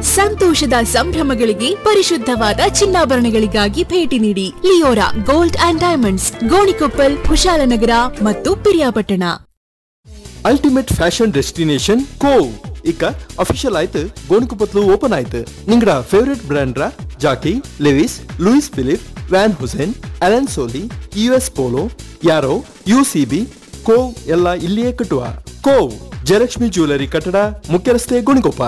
ಸಂತೋಷದ ಸಂಭ್ರಮಗಳಿಗೆ ಪರಿಶುದ್ಧವಾದ ಚಿನ್ನಾಭರಣಗಳಿಗಾಗಿ ಭೇಟಿ ನೀಡಿ Liora gold and diamonds Gonikoppal Kushalnagar ಮತ್ತು ಪಿರಿಯಾಪಟ್ಟಣ ಅಲ್ಟಿಮೇಟ್ ಫ್ಯಾಷನ್ ಡೆಸ್ಟಿನೇಷನ್ ಕೋವ್ ಇಕ್ಕ ಅಫಿಷಿಯಲ್ ಆಯ್ತು ಗೋಣಿಕೊಪ್ಪತ್ಲು ಓಪನ್ ಆಯ್ತು ನಿಂಗಡ ಫೇವರೇಟ್ ಬ್ರ್ಯಾಂಡ್ರ Jockey Levi's Louis Philippe Van Heusen Allen Solly US ಎಸ್ ಪೋಲೋ ಯಾರೋ ಯು ಸಿ ಬಿ ಕೋವ್ ಎಲ್ಲ ಇಲ್ಲಿಯೇ ಕಟ್ಟುವ ಕೋವ್ ಜಯಲಕ್ಷ್ಮಿ ಜ್ಯುವೆಲರಿ ಕಟ್ಟಡ ಮುಖ್ಯ ರಸ್ತೆ ಗೋಣಿಕೊಪ್ಪ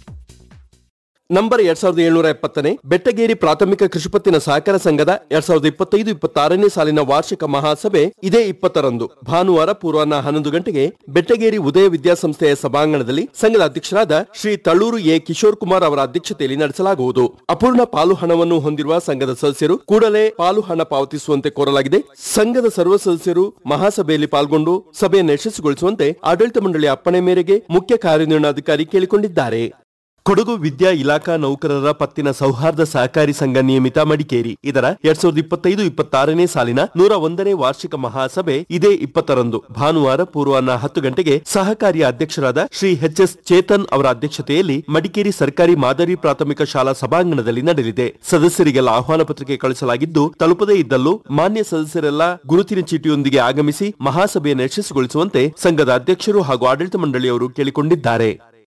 ನಂಬರ್ ಎರಡ್ ಸಾವಿರದ ಏಳ್ನೂರ ಎಪ್ಪತ್ತನೇ ಬೆಟ್ಟಗೇರಿ ಪ್ರಾಥಮಿಕ ಕೃಷಿಪತ್ತಿನ ಸಹಕಾರ ಸಂಘದ ಎರಡ್ ಸಾವಿರದ ಇಪ್ಪತ್ತೈದು ಇಪ್ಪತ್ತಾರನೇ ಸಾಲಿನ ವಾರ್ಷಿಕ ಮಹಾಸಭೆ ಇದೇ ಇಪ್ಪತ್ತರಂದು ಭಾನುವಾರ ಪೂರ್ವಾಹ್ನ ಹನ್ನೊಂದು ಗಂಟೆಗೆ ಬೆಟ್ಟಗೇರಿ ಉದಯ ವಿದ್ಯಾಸಂಸ್ಥೆಯ ಸಭಾಂಗಣದಲ್ಲಿ ಸಂಘದ ಅಧ್ಯಕ್ಷರಾದ ಶ್ರೀ ತಳ್ಳೂರು ಎ ಕಿಶೋರ್ ಕುಮಾರ್ ಅವರ ಅಧ್ಯಕ್ಷತೆಯಲ್ಲಿ ನಡೆಸಲಾಗುವುದು ಅಪೂರ್ಣ ಪಾಲು ಹಣವನ್ನು ಹೊಂದಿರುವ ಸಂಘದ ಸದಸ್ಯರು ಕೂಡಲೇ ಪಾಲು ಹಣ ಪಾವತಿಸುವಂತೆ ಕೋರಲಾಗಿದೆ ಸಂಘದ ಸರ್ವ ಸದಸ್ಯರು ಮಹಾಸಭೆಯಲ್ಲಿ ಪಾಲ್ಗೊಂಡು ಸಭೆಯನ್ನು ಯಶಸ್ವಿಗೊಳಿಸುವಂತೆ ಆಡಳಿತ ಮಂಡಳಿಯ ಅಪ್ಪಣೆ ಮೇರೆಗೆ ಮುಖ್ಯ ಕಾರ್ಯನಿರ್ವಹಣಾಧಿಕಾರಿ ಕೇಳಿಕೊಂಡಿದ್ದಾರೆ ಕೊಡಗು ವಿದ್ಯಾ ಇಲಾಖಾ ನೌಕರರ ಪತ್ತಿನ ಸೌಹಾರ್ದ ಸಹಕಾರಿ ಸಂಘ ನಿಯಮಿತ ಮಡಿಕೇರಿ ಇದರ ಎರಡ್ ಸಾವಿರದ ಇಪ್ಪತ್ತೈದು ಇಪ್ಪತ್ತಾರನೇ ಸಾಲಿನ ನೂರ ಒಂದನೇ ವಾರ್ಷಿಕ ಮಹಾಸಭೆ ಇದೇ ಇಪ್ಪತ್ತರಂದು ಭಾನುವಾರ ಪೂರ್ವಾಹ್ನ ಹತ್ತು ಗಂಟೆಗೆ ಸಹಕಾರಿಯ ಅಧ್ಯಕ್ಷರಾದ ಶ್ರೀ ಎಚ್ ಎಸ್ ಚೇತನ್ ಅವರ ಅಧ್ಯಕ್ಷತೆಯಲ್ಲಿ ಮಡಿಕೇರಿ ಸರ್ಕಾರಿ ಮಾದರಿ ಪ್ರಾಥಮಿಕ ಶಾಲಾ ಸಭಾಂಗಣದಲ್ಲಿ ನಡೆಯಲಿದೆ ಸದಸ್ಯರಿಗೆಲ್ಲ ಆಹ್ವಾನ ಪತ್ರಿಕೆ ಕಳಿಸಲಾಗಿದ್ದು ತಲುಪದೇ ಇದ್ದಲ್ಲೂ ಮಾನ್ಯ ಸದಸ್ಯರೆಲ್ಲ ಗುರುತಿನ ಚೀಟಿಯೊಂದಿಗೆ ಆಗಮಿಸಿ ಮಹಾಸಭೆಯನ್ನು ಯಶಸ್ವಿಗೊಳಿಸುವಂತೆ ಸಂಘದ ಅಧ್ಯಕ್ಷರು ಹಾಗೂ ಆಡಳಿತ ಮಂಡಳಿಯವರು ಕೇಳಿಕೊಂಡಿದ್ದಾರೆ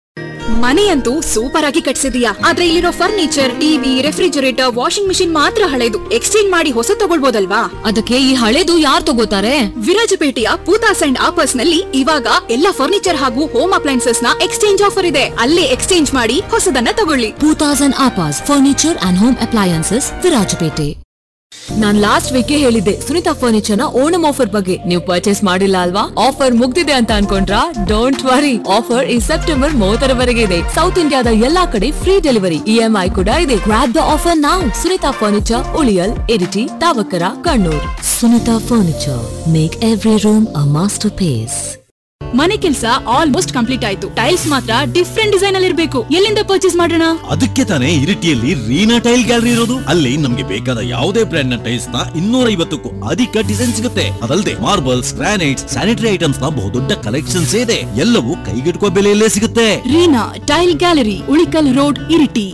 ಮನೆಯಂತೂ ಸೂಪರ್ ಆಗಿ ಕಟ್ಸಿದೀಯಾ ಆದ್ರೆ ಇಲ್ಲಿರೋ furniture TV refrigerator washing machine ಮಾತ್ರ ಹಳೆದು ಎಕ್ಸ್ಚೇಂಜ್ ಮಾಡಿ ಹೊಸ ತಗೊಳ್ಬೋದಲ್ವಾ ಅದಕ್ಕೆ ಈ ಹಳೇದು ಯಾರು ತಗೋತಾರೆ ವಿರಾಜಪೇಟೆಯ ಪೂತಾಸ್ ಅಂಡ್ ಆಪರ್ಸ್ ನಲ್ಲಿ ಇವಾಗ ಎಲ್ಲ ಫರ್ನಿಚರ್ ಹಾಗೂ ಹೋಮ್ ಅಪ್ಲೈನ್ಸಸ್ ನ ಎಕ್ಸ್ಚೇಂಜ್ ಆಫರ್ ಇದೆ ಅಲ್ಲೇ ಎಕ್ಸ್ಚೇಂಜ್ ಮಾಡಿ ಹೊಸದನ್ನ ತಗೊಳ್ಳಿ ಟೂ ತೌಸಂಡ್ ಆಪಾಸ್ furniture and home appliances Virajpet ನಾನ್ ಲಾಸ್ಟ್ ವೀಕ್ ಹೇಳಿದ್ದೆ ಸುನಿತಾ ಫರ್ನಿಚರ್ ನ ಓಣಂ ಆಫರ್ ಬಗ್ಗೆ ನೀವು ಪರ್ಚೇಸ್ ಮಾಡಿಲ್ಲ ಅಲ್ವಾ ಆಫರ್ ಮುಗ್ದಿದೆ ಅಂತ ಅನ್ಕೊಂಡ್ರಾ ಡೋಂಟ್ ವರಿ ಆಫರ್ ಈ ಸೆಪ್ಟೆಂಬರ್ ಮೂವತ್ತರವರೆಗೆ ಇದೆ ಸೌತ್ ಇಂಡಿಯಾದ ಎಲ್ಲಾ ಕಡೆ ಫ್ರೀ ಡೆಲಿವರಿ ಇಎಂಐ ಕೂಡ ಇದೆ ಗ್ರಾಪ್ ದ ಆಫರ್ ನಾವು ಸುನಿತಾ ಫರ್ನಿಚರ್ ಉಳಿಯಲ್ ಇರಿಟಿ ತಾವಕರ Kannur Sunita furniture make every room a master piece ಮನೆ ಕೆಲಸ ಆಲ್ಮೋಸ್ಟ್ ಕಂಪ್ಲೀಟ್ ಆಯ್ತು ಟೈಲ್ಸ್ ಮಾತ್ರ ಡಿಫ್ರೆಂಟ್ ಡಿಸೈನ್ ಅಲ್ಲಿ ಇರಬೇಕು ಎಲ್ಲಿಂದ ಪರ್ಚೇಸ್ ಮಾಡೋಣ ಅದಕ್ಕೆ ತಾನೇ ಇರಿಟಿಯಲ್ಲಿ ರೀನಾ ಟೈಲ್ ಗ್ಯಾಲರಿ ಇರೋದು ಅಲ್ಲಿ ನಮ್ಗೆ ಬೇಕಾದ ಯಾವುದೇ ಬ್ರ್ಯಾಂಡ್ ನ ಟೈಲ್ಸ್ ನ ಇನ್ನೂರ ಐವತ್ತಕ್ಕೂ ಅಧಿಕ ಡಿಸೈನ್ ಸಿಗುತ್ತೆ ಅದಲ್ಲದೆ ಮಾರ್ಬಲ್ಸ್ ಗ್ರಾನೈಟ್ಸ್ ಸ್ಯಾನಿಟರಿ ಐಟಮ್ಸ್ ನ ಬಹುದೊಡ್ಡ ಕಲೆಕ್ಷನ್ಸ್ ಇದೆ ಎಲ್ಲವೂ ಕೈಗೆಟುಕುವ ಬೆಲೆಯಲ್ಲೇ ಸಿಗುತ್ತೆ Reena tile gallery Ulikkal road Iritty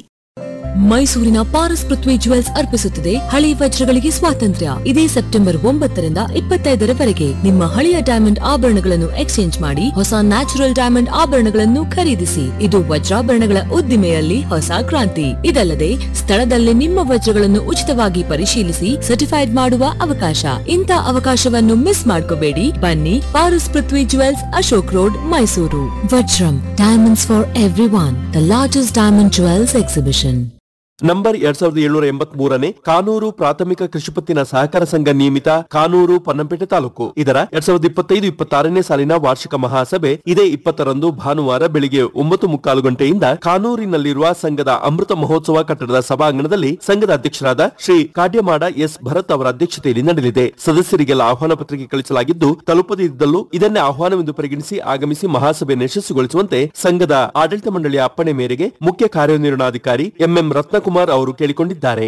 ಮೈಸೂರಿನ ಪಾರಸ್ ಪೃಥ್ವಿ ಜುವೆಲ್ಸ್ ಅರ್ಪಿಸುತ್ತದೆ ಹಳೆಯ ವಜ್ರಗಳಿಗೆ ಸ್ವಾತಂತ್ರ್ಯ ಇದೇ ಸೆಪ್ಟೆಂಬರ್ ಒಂಬತ್ತರಿಂದ ಇಪ್ಪತ್ತೈದರವರೆಗೆ ನಿಮ್ಮ ಹಳೆಯ ಡೈಮಂಡ್ ಆಭರಣಗಳನ್ನು ಎಕ್ಸ್ಚೇಂಜ್ ಮಾಡಿ ಹೊಸ ನ್ಯಾಚುರಲ್ ಡೈಮಂಡ್ ಆಭರಣಗಳನ್ನು ಖರೀದಿಸಿ ಇದು ವಜ್ರಾಭರಣಗಳ ಉದ್ದಿಮೆಯಲ್ಲಿ ಹೊಸ ಕ್ರಾಂತಿ ಇದಲ್ಲದೆ ಸ್ಥಳದಲ್ಲೇ ನಿಮ್ಮ ವಜ್ರಗಳನ್ನು ಉಚಿತವಾಗಿ ಪರಿಶೀಲಿಸಿ ಸರ್ಟಿಫೈಡ್ ಮಾಡುವ ಅವಕಾಶ ಇಂಥ ಅವಕಾಶವನ್ನು ಮಿಸ್ ಮಾಡ್ಕೋಬೇಡಿ ಬನ್ನಿ Paras Prithvi jewels Ashok road Mysuru Vajram diamonds for every one the largest diamond jewels exhibition number ಎರಡ್ ಸಾವಿರದ ಏಳ್ನೂರ ಎಂಬತ್ ಮೂರನೇ ಕಾನೂರು ಪ್ರಾಥಮಿಕ ಕೃಷಿಪತ್ತಿನ ಸಹಕಾರ ಸಂಘ ನಿಯಮಿತ ಕಾನೂರು ಪನ್ನಂಪೇಟೆ ತಾಲೂಕು ಇದರ ಎರಡ್ ಸಾವಿರದ ಇಪ್ಪತ್ತೈದು ಇಪ್ಪತ್ತಾರನೇ ಸಾಲಿನ ವಾರ್ಷಿಕ ಮಹಾಸಭೆ ಇದೇ ಇಪ್ಪತ್ತರಂದು ಭಾನುವಾರ ಬೆಳಿಗ್ಗೆ ಒಂಬತ್ತು ಮುಕ್ಕಾಲು ಗಂಟೆಯಿಂದ ಕಾನೂರಿನಲ್ಲಿರುವ ಸಂಘದ ಅಮೃತ ಮಹೋತ್ಸವ ಕಟ್ಟಡದ ಸಭಾಂಗಣದಲ್ಲಿ ಸಂಘದ ಅಧ್ಯಕ್ಷರಾದ ಶ್ರೀ ಕಾಡ್ಯಮಾಡ ಎಸ್ ಭರತ್ ಅವರ ಅಧ್ಯಕ್ಷತೆಯಲ್ಲಿ ನಡೆಯಲಿದೆ ಸದಸ್ಯರಿಗೆಲ್ಲ ಆಹ್ವಾನ ಪತ್ರಿಕೆ ಕಳಿಸಲಾಗಿದ್ದು ತಲುಪದೇ ಇದ್ದಲ್ಲೂ ಇದನ್ನೇ ಆಹ್ವಾನವೆಂದು ಪರಿಗಣಿಸಿ ಆಗಮಿಸಿ ಮಹಾಸಭೆಯನ್ನು ಯಶಸ್ವಿಗೊಳಿಸುವಂತೆ ಸಂಘದ ಆಡಳಿತ ಮಂಡಳಿಯ ಅಪ್ಪಣೆ ಮೇರೆಗೆ ಮುಖ್ಯ ಕಾರ್ಯನಿರ್ವಹಣಾಧಿಕಾರಿ ಎಂಎಂ ರತ್ನಕುಮಾರ್ ಅವರು ಕೇಳಿಕೊಂಡಿದ್ದಾರೆ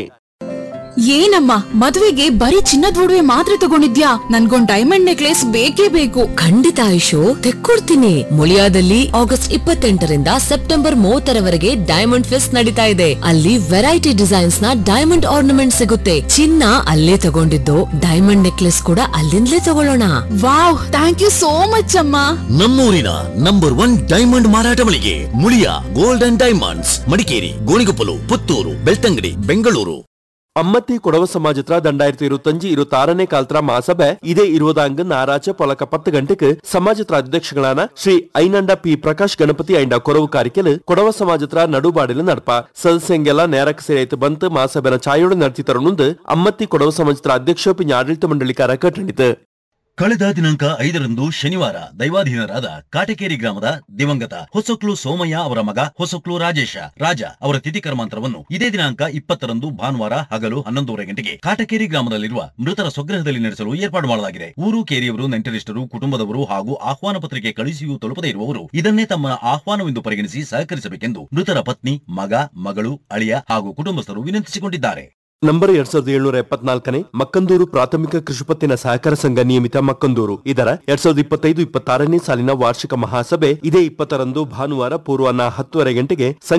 ಏನಮ್ಮ ಮದುವೆಗೆ ಬರೀ ಚಿನ್ನದ ಒಡವೆ ಮಾತ್ರ ತಗೊಂಡಿದ್ಯಾ ನನ್ಗೊಂದ್ ಡೈಮಂಡ್ ನೆಕ್ಲೆಸ್ ಬೇಕೇ ಬೇಕು ಖಂಡಿತ ಆಯುಷು ತೆಕ್ಕೊಡ್ತೀನಿ ಮುಳಿಯಾದಲ್ಲಿ ಆಗಸ್ಟ್ ಇಪ್ಪತ್ತೆಂಟರಿಂದ ಸೆಪ್ಟೆಂಬರ್ ಮೂವತ್ತರವರೆಗೆ ಡೈಮಂಡ್ ಫೆಸ್ಟ್ ನಡೀತಾ ಇದೆ ಅಲ್ಲಿ ವೆರೈಟಿ ಡಿಸೈನ್ಸ್ ನ ಡೈಮಂಡ್ ಆರ್ನಮೆಂಟ್ ಸಿಗುತ್ತೆ ಚಿನ್ನ ಅಲ್ಲೇ ತಗೊಂಡಿದ್ದು ಡೈಮಂಡ್ ನೆಕ್ಲೆಸ್ ಕೂಡ ಅಲ್ಲಿಂದಲೇ ತಗೊಳ್ಳೋಣ wow thank you so much ಅಮ್ಮ ನಮ್ಮೂರಿನ ನಂಬರ್ ಒನ್ ಡೈಮಂಡ್ ಮಾರಾಟ ಮಳಿಗೆ Muliya gold and diamonds Madikeri Gonikoppal Puttur Belthangady Bengaluru Ammathi Kodava ಸಮಾಜತ್ರ ದಂಡಾಯಿರത്തി ഇരുപത്തഞ്ച് ഇരുപത്തി ആറിനെ കാലത്ര മാസഭ ഇതേ ഇരുപതാങ്ക് ഞായറാഴ്ച പൊലക്ക പത്ത് ഗಂಟೆക്ക് സമാജത്ര അധ്യക്ഷങ്ങളാണ് ശ്രീ ಐನಂಡ ಪಿ ಪ್ರಕಾಶ್ ಗಣಪತಿ ಐಂಡ ಕೊರವು ಕಾರಿಕೆಲ್ ಕೊಡವ ಸಮಾಜತ್ರ ನಡುಬಾಡಿಲು ನಡಪ ಸದಸ್ಯಂಗೆಲ್ಲ ನೇರಕ್ಕೆ ಸೇರೈತು ಬಂತು ಮಾಸಭೆನ ಛಾಯೋಡು ನಡೆತಿ ತರುಣುಂದು ಅಮ್ಮತ್ತಿ ಕೊಡವ ಸಮಾಜತ್ರ ಅಧ್ಯಕ್ಷ ಪಿಂಜ ಆಡಳಿತ ಮಂಡಳಿಕಾರ ಕಟ್ಟಣಿತು ಕಳೆದ ದಿನಾಂಕ ಐದರಂದು ಶನಿವಾರ ದೈವಾಧೀನರಾದ ಕಾಟಕೇರಿ ಗ್ರಾಮದ ದಿವಂಗತ ಹೊಸಕ್ಲು ಸೋಮಯ್ಯ ಅವರ ಮಗ ಹೊಸಕ್ಲು ರಾಜೇಶ ರಾಜ ಅವರ ತಿಥಿ ಕರ್ಮಾಂತರವನ್ನು ಇದೇ ದಿನಾಂಕ ಇಪ್ಪತ್ತರಂದು ಭಾನುವಾರ ಹಗಲು ಹನ್ನೊಂದೂವರೆ ಗಂಟೆಗೆ ಕಾಟಕೇರಿ ಗ್ರಾಮದಲ್ಲಿರುವ ಮೃತರ ಸ್ವಗೃಹದಲ್ಲಿ ನಡೆಸಲು ಏರ್ಪಾಡು ಮಾಡಲಾಗಿದೆ ಊರು ಕೇರಿಯವರು ನೆಂಟರಿಷ್ಟರು ಕುಟುಂಬದವರು ಹಾಗೂ ಆಹ್ವಾನ ಪತ್ರಿಕೆ ಕಳುಹಿಸಿಯೂ ತಲುಪದೇ ಇರುವವರು ಇದನ್ನೇ ತಮ್ಮ ಆಹ್ವಾನವೆಂದು ಪರಿಗಣಿಸಿ ಸಹಕರಿಸಬೇಕೆಂದು ಮೃತರ ಪತ್ನಿ ಮಗ ಮಗಳು ಅಳಿಯ ಹಾಗೂ ಕುಟುಂಬಸ್ಥರು ವಿನಂತಿಸಿಕೊಂಡಿದ್ದಾರೆ ನಂಬರ್ ಎರಡ್ ಸಾವಿರದ ಏಳ್ನೂರ ಎಪ್ಪತ್ನಾಲ್ಕನೇ ಮಕ್ಕಂದೂರು ಪ್ರಾಥಮಿಕ ಕೃಷಿಪತ್ತಿನ ಸಹಕಾರ ಸಂಘ ನಿಯಮಿತ ಮಕ್ಕಂದೂರು ಇದರ ಎರಡ್ ಸಾವಿರದ ಇಪ್ಪತ್ತೈದು ಇಪ್ಪತ್ತಾರನೇ ಸಾಲಿನ ವಾರ್ಷಿಕ ಮಹಾಸಭೆ ಇದೇ ಇಪ್ಪತ್ತರಂದು ಭಾನುವಾರ ಪೂರ್ವಾಹ್ನ ಹತ್ತುವರೆ ಗಂಟೆಗೆ